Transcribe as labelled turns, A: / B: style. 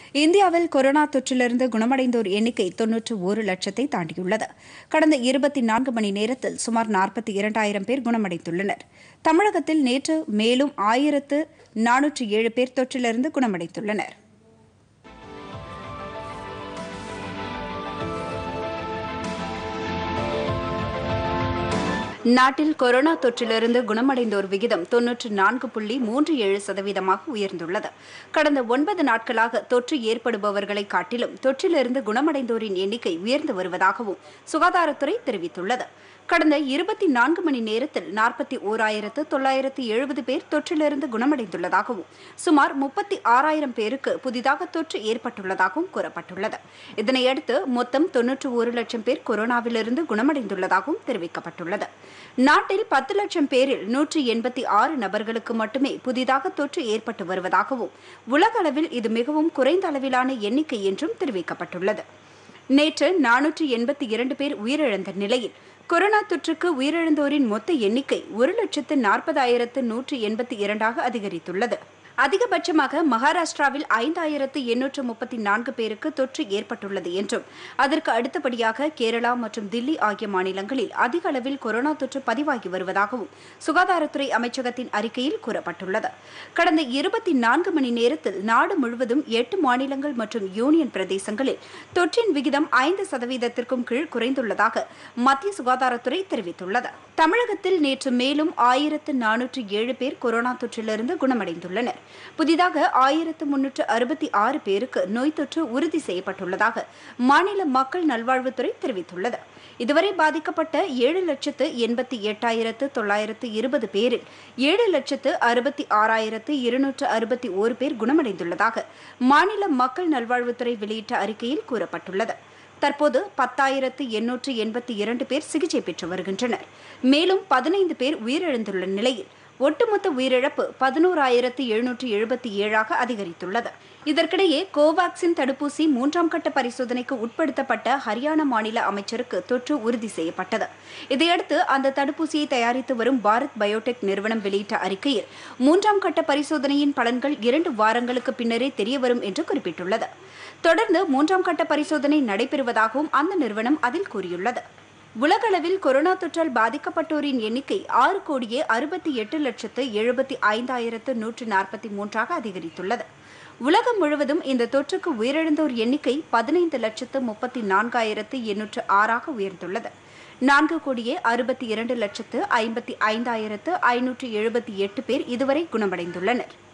A: இந்தியாவில் கொரோனா தொற்றிலிருந்து குணமடைந்தோர் எண்ணிக்கை தொன்னூற்று ஒரு லட்சத்தை தாண்டியுள்ளது கடந்த இருபத்தி நான்கு மணி நேரத்தில் சுமார் நாற்பத்தி இரண்டாயிரம் பேர் குணமடைந்துள்ளனர் தமிழகத்தில் நேற்று மேலும் ஆயிரத்து நானூற்று ஏழு பேர் தொற்றிலிருந்து குணமடைந்துள்ளனர் நாட்டில் கொரோனா தொற்றிலிருந்து குணமடைந்தோர் விகிதம் தொன்னூற்று நான்கு புள்ளி மூன்று ஏழு சதவீதமாக உயர்ந்துள்ளது கடந்த ஒன்பது நாட்களாக தொற்று ஏற்படுபவர்களை காட்டிலும் தொற்றிலிருந்து குணமடைந்தோரின் எண்ணிக்கை உயர்ந்து வருவதாகவும் சுகாதாரத்துறை தெரிவித்துள்ளது கடந்த இருபத்தி நான்கு மணி நேரத்தில் நாற்பத்தி ஓராயிரத்து தொள்ளாயிரத்து எழுபது பேர் தொற்றிலிருந்து குணமடைந்துள்ளதாகவும் சுமார் முப்பத்தி ஆறாயிரம் பேருக்கு புதிதாக தொற்று ஏற்பட்டுள்ளதாகவும் கூறப்பட்டுள்ளது இதனையடுத்து மொத்தம் தொன்னூற்று ஒரு லட்சம் பேர் கொரோனாவிலிருந்து குணமடைந்துள்ளதாகவும் தெரிவிக்கப்பட்டுள்ளது நாட்டில் பத்து லட்சம் பேரில் நூற்றி எண்பத்தி ஆறு நபர்களுக்கு மட்டுமே புதிதாக தொற்று ஏற்பட்டு வருவதாகவும் உலக அளவில் இது மிகவும் குறைந்த அளவிலான எண்ணிக்கை என்றும் தெரிவிக்கப்பட்டுள்ளது நேற்று நானூற்று எண்பத்தி இரண்டு பேர் உயிரிழந்த நிலையில் கொரோனா தொற்றுக்கு உயிரிழந்தோரின் மொத்த எண்ணிக்கை ஒரு லட்சத்து நாற்பதாயிரத்து நூற்று எண்பத்தி இரண்டாக அதிகரித்துள்ளது அதிகபட்சமாக மகாராஷ்டிராவில் ஐந்தாயிரத்து எண்ணூற்று முப்பத்தி நான்கு பேருக்கு தொற்று ஏற்பட்டுள்ளது என்றும் அதற்கு அடுத்தபடியாக கேரளா மற்றும் தில்லி ஆகிய மாநிலங்களில் அதிக அளவில் கொரோனா தொற்று பதிவாகி வருவதாகவும் சுகாதாரத்துறை அமைச்சகத்தின் அறிக்கையில் கூறப்பட்டுள்ளது கடந்த இருபத்தி நான்கு மணி நேரத்தில் நாடு முழுவதும் எட்டு மாநிலங்கள் மற்றும் யூனியன் பிரதேசங்களில் தொற்றின் விகிதம் ஐந்து சதவீதத்திற்கும் கீழ் குறைந்துள்ளதாக மத்திய சுகாதாரத்துறை தெரிவித்துள்ளது தமிழகத்தில் நேற்று மேலும் ஆயிரத்து நானூற்று ஏழு பேர் கொரோனா தொற்றிலிருந்து குணமடைந்துள்ளனர் புதிதாக ஆயிரத்து முன்னூற்று அறுபத்தி ஆறு பேருக்கு நோய் தொற்று உறுதி செய்யப்பட்டுள்ளதாக மாநில மக்கள் நல்வாழ்வுத்துறை தெரிவித்துள்ளது இதுவரை பாதிக்கப்பட்ட ஏழு லட்சத்து எண்பத்தி எட்டாயிரத்து தொள்ளாயிரத்து இருபது பேரில் ஏழு லட்சத்து அறுபத்தி ஆறாயிரத்து இருநூற்று அறுபத்தி ஓரு பேர் குணமடைந்துள்ளதாக மாநில மக்கள் நல்வாழ்வுத்துறை வெளியிட்ட அறிக்கையில் கூறப்பட்டுள்ளது தற்போது பத்தாயிரத்து எண்ணூற்று எண்பத்தி இரண்டு பேர் சிகிச்சை பெற்று வருகின்றனர் மேலும் பதினைந்து பேர் உயிரிழந்துள்ள நிலையில் ஒட்டுமொத்த உயிரிழப்பு பதினோராயிரத்து எழுநூற்று எழுபத்தி ஏழாக அதிகரித்துள்ளது இதற்கிடையே கோவாக்சின் தடுப்பூசி மூன்றாம் கட்ட பரிசோதனைக்கு உட்படுத்தப்பட்ட ஹரியானா மாநில அமைச்சருக்கு தொற்று உறுதி செய்யப்பட்டது இதையடுத்து அந்த தடுப்பூசியை தயாரித்து வரும் பாரத் பயோடெக் நிறுவனம் வெளியிட்ட அறிக்கையில் மூன்றாம் கட்ட பரிசோதனையின் பலன்கள் இரண்டு வாரங்களுக்கு பின்னரே தெரியவரும் என்று குறிப்பிட்டுள்ளது தொடர்ந்து மூன்றாம் கட்ட பரிசோதனை நடைபெறுவதாகவும் அந்த நிறுவனம் அதில் கூறியுள்ளது உலகளவில் கொரோனா தொற்றால் பாதிக்கப்பட்டோரின் எண்ணிக்கை ஆறு கோடியே அறுபத்தி எட்டு லட்சத்து எழுபத்தி ஐந்தாயிரத்து நூற்று நாற்பத்தி மூன்றாக அதிகரித்துள்ளது உலகம் முழுவதும் இந்த தொற்றுக்கு உயிரிழந்தோர் எண்ணிக்கை பதினைந்து லட்சத்து முப்பத்தி நான்காயிரத்து எண்ணூற்று ஆறாக உயர்ந்துள்ளது நான்கு கோடியே அறுபத்தி இரண்டு லட்சத்து ஐம்பத்தி ஐந்தாயிரத்து ஐநூற்று எழுபத்தி எட்டு பேர் இதுவரை குணமடைந்துள்ளனர்